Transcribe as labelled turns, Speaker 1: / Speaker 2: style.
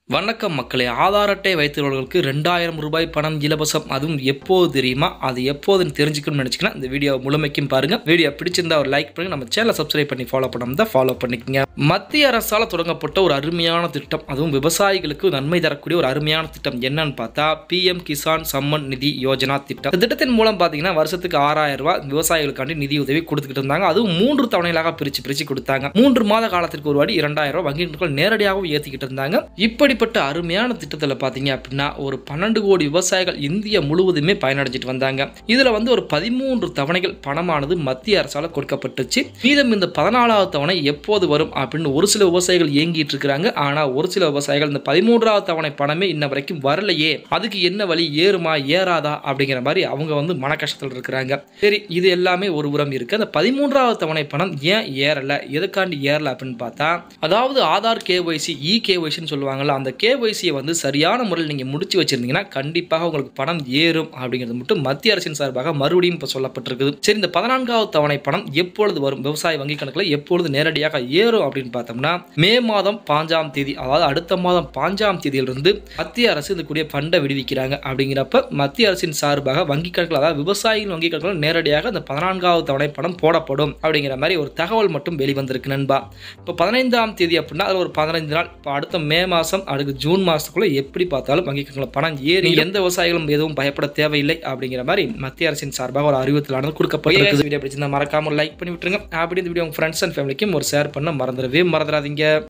Speaker 1: வணக்கம் மக்களே ஆதார் அட்டை வைத்துள்ளவர்களுக்கு ரெண்டாயிரம் ரூபாய் பணம் இலவசம் அதுவும் எப்போது தெரியுமா அது எப்போதுன்னு தெரிஞ்சுக்கணும்னு நினச்சிங்கன்னா இந்த வீடியோ முழுமைக்கும் பாருங்க வீடியோ பிடிச்சிருந்தா ஒரு லைக் பண்ணுங்க நம்ம சேனலை சப்ஸ்கிரைப் பண்ணி ஃபாலோ பண்ணாம தான் ஃபாலோ பண்ணிக்கங்க மத்திய அரசால் தொடங்கப்பட்ட ஒரு அருமையான திட்டம் அதுவும் விவசாயிகளுக்கு நன்மை தரக்கூடிய ஒரு அருமையான திட்டம் என்னன்னு பார்த்தா பிஎம் கிசான் சம்மன் நிதி யோஜனா திட்டம் இந்த திட்டத்தின் மூலம் பார்த்தீங்கன்னா வருஷத்துக்கு ஆறாயிரம் ரூபாய் விவசாயிகளுக்காண்டி நிதி உதவி கொடுத்துக்கிட்டு இருந்தாங்க அதுவும் மூன்று தவணைகளாக பிரிச்சு பிரிச்சு கொடுத்தாங்க மூன்று மாத காலத்திற்கு ஒரு வாடி இரண்டாயிரம் ரூபாய் வங்கிகள் நேரடியாகவும் ஏற்றிக்கிட்டு இருந்தாங்க இப்படிப்பட்ட அருமையான திட்டத்தில் பார்த்தீங்க அப்படின்னா ஒரு பன்னெண்டு கோடி விவசாயிகள் இந்தியா முழுவதுமே பயனடைஞ்சிட்டு வந்தாங்க இதில் வந்து ஒரு பதிமூன்று தவணைகள் பணமானது மத்திய அரசால் கொடுக்கப்பட்டுச்சு மீதம் இந்த பதினாலாவது தவணை எப்போது வரும் அப்படின்னு ஒரு சில விவசாயிகள் ஏங்கிட்டு இருக்கிறாங்க ஆனால் ஒரு சில விவசாயிகள் இந்த பதிமூன்றாவது தவணை பணமே இன்ன வரைக்கும் வரலையே அதுக்கு என்ன வழி ஏறுமா ஏறாதா அப்படிங்கிற மாதிரி அவங்க வந்து மன கஷ்டத்தில் இருக்கிறாங்க சரி இது எல்லாமே ஒரு உரம் இருக்கு அந்த பதிமூன்றாவது தவணை பணம் ஏன் ஏறல எதுக்காண்டி ஏறல அப்படின்னு பார்த்தா அதாவது ஆதார் கேஒய்சி இ கேஒய்சின்னு சொல்லுவாங்கல்ல அந்த கேஒய்சியை வந்து சரியான முறையில் நீங்கள் முடிச்சு வச்சிருந்தீங்கன்னா கண்டிப்பாக உங்களுக்கு பணம் ஏறும் அப்படிங்கிறது மட்டும் மத்திய அரசின் சார்பாக மறுபடியும் இப்போ சொல்லப்பட்டிருக்குது சரி இந்த பதினான்காவது தவணை பணம் எப்பொழுது வரும் விவசாய வங்கி கணக்கில் எப்பொழுது நேரடியாக ஏறும் அப்படின்னு பார்த்தோம்னா மே மாதம் பாஞ்சாம் தேதி அதாவது அடுத்த மாதம் பாஞ்சாம் தேதியிலிருந்து மத்திய அரசு இந்த கூடிய ஃபண்டை விடுவிக்கிறாங்க அப்படிங்கிறப்ப மத்திய அரசின் சார்பாக வங்கி கணக்கில் அதாவது விவசாயிகள் வங்கி கணக்கில் நேரடியாக இந்த பதினான்காவது தவணை பணம் போடப்படும் அப்படிங்கிற மாதிரி ஒரு தகவல் மட்டும் வெளிவந்திருக்கு நண்பா இப்போ பதினைந்தாம் தேதி அப்படின்னா அதில் ஒரு பதினைந்து நாள் இப்போ அடுத்த மே மாதம் அடுத்து ஜூன் மாதத்துக்குள்ளே எப்படி பார்த்தாலும் வங்கி கணக்கில் பணம் ஏறி எந்த விவசாயிகளும் எதுவும் பயப்பட தேவையில்லை அப்படிங்கிற மாதிரி மத்திய அரசின் சார்பாக ஒரு அறிவித்தலானது கொடுக்கப்பட்டிருக்கு வீடியோ பிடிச்சிருந்தா மறக்காம லைக் பண்ணி விட்டுருங்க அப்படி இந்த வீடியோ உங்கள் ஃப்ரெண்ட்ஸ் அண்ட் ஃபேமிலிக்கும் ஒரு ஷேர் பண்ண மறந்துடவே மறந்துடாதீங்க